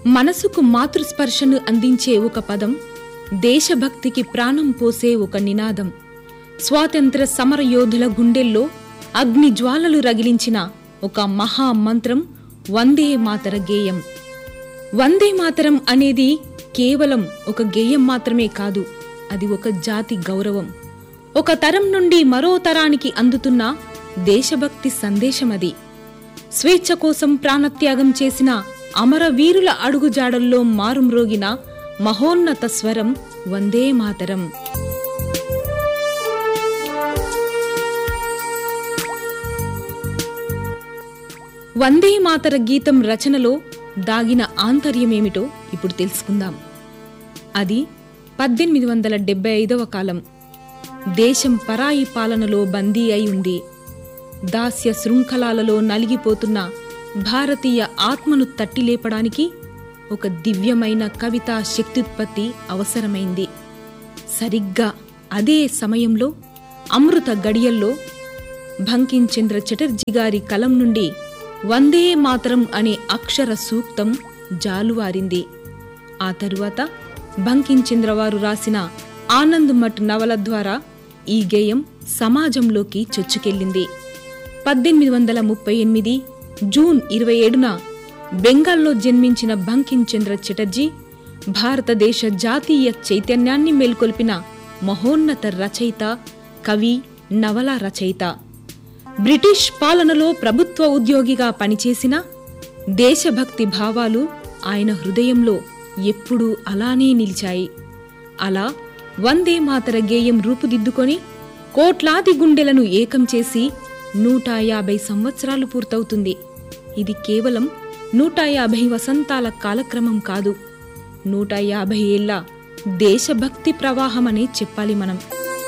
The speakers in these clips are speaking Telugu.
మనసుకు మాతృస్పర్శను అందించే ఒక పదం దేశభక్తికి ప్రాణం పోసే ఒక నినాదం స్వాతంత్ర సమర యోధుల గుండెల్లో అగ్ని జ్వాలలు రగిలించిన ఒక మహా మంత్రం వందే మాతర గేయం వందే మాతరం అనేది కేవలం ఒక గేయం మాత్రమే కాదు అది ఒక జాతి గౌరవం ఒక తరం నుండి మరో తరానికి అందుతున్న దేశభక్తి సందేశమది స్వేచ్ఛ కోసం ప్రాణత్యాగం చేసిన అమరవీరుల అడుగుజాడల్లో మారుమ్రోగిన మహోన్నత స్వరం వందే మాతరం వందే మాతర గీతం రచనలో దాగిన ఆంతర్యమేమిటో ఇప్పుడు తెలుసుకుందాం అది పద్దెనిమిది వందల డెబ్బై ఐదవ కాలం దేశం పరాయి పాలనలో బందీ అయి ఉంది దాస్య శృంఖలాలలో నలిగిపోతున్న భారతీయ ఆత్మను తట్టిలేపడానికి ఒక దివ్యమైన కవితా శక్త్యుత్పత్తి అవసరమైంది సరిగ్గా అదే సమయంలో అమృత గడియల్లో బంకించంద్ర చటర్జీ గారి కలం నుండి వందే మాతరం అనే అక్షర సూక్తం జాలువారింది ఆ తరువాత బంకించంద్ర వారు రాసిన ఆనంద్ మఠ్ నవల ద్వారా ఈ గేయం సమాజంలోకి చొచ్చుకెళ్ళింది పద్దెనిమిది వందల ముప్పై ఎనిమిది జూన్ ఇరవై ఏడున బెంగాల్లో జన్మించిన బంకించంద్ర చటర్జీ భారతదేశ జాతీయ చైతన్యాన్ని మేల్కొల్పిన మహోన్నత రచయిత కవి నవల రచయిత బ్రిటిష్ పాలనలో ప్రభుత్వ ఉద్యోగిగా పనిచేసిన దేశభక్తి భావాలు ఆయన హృదయంలో ఎప్పుడూ అలానే నిలిచాయి అలా వందే మాతర గేయం రూపుదిద్దుకొని కోట్లాది గుండెలను ఏకం చేసి నూట యాభై సంవత్సరాలు పూర్తవుతుంది ఇది కేవలం నూట యాభై వసంతాల కాలక్రమం కాదు నూట యాభై ఏళ్ల దేశభక్తి ప్రవాహమనే చెప్పాలి మనం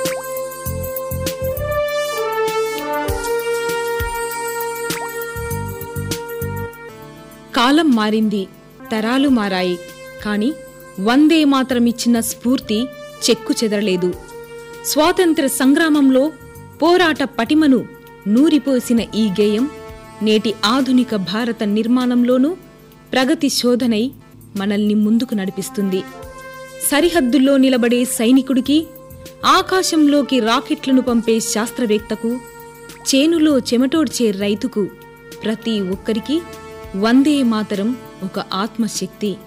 కాలం మారింది తరాలు మారాయి కాని వందే మాత్రమిచ్చిన స్ఫూర్తి చెక్కు చెదరలేదు స్వాతంత్ర సంగ్రామంలో పోరాట పటిమను నూరిపోసిన ఈ గేయం నేటి ఆధునిక భారత నిర్మాణంలోనూ ప్రగతి శోధనై మనల్ని ముందుకు నడిపిస్తుంది సరిహద్దుల్లో నిలబడే సైనికుడికి ఆకాశంలోకి రాకెట్లను పంపే శాస్త్రవేత్తకు చేనులో చెమటోడ్చే రైతుకు ప్రతి ఒక్కరికి వందే మాతరం ఒక ఆత్మశక్తి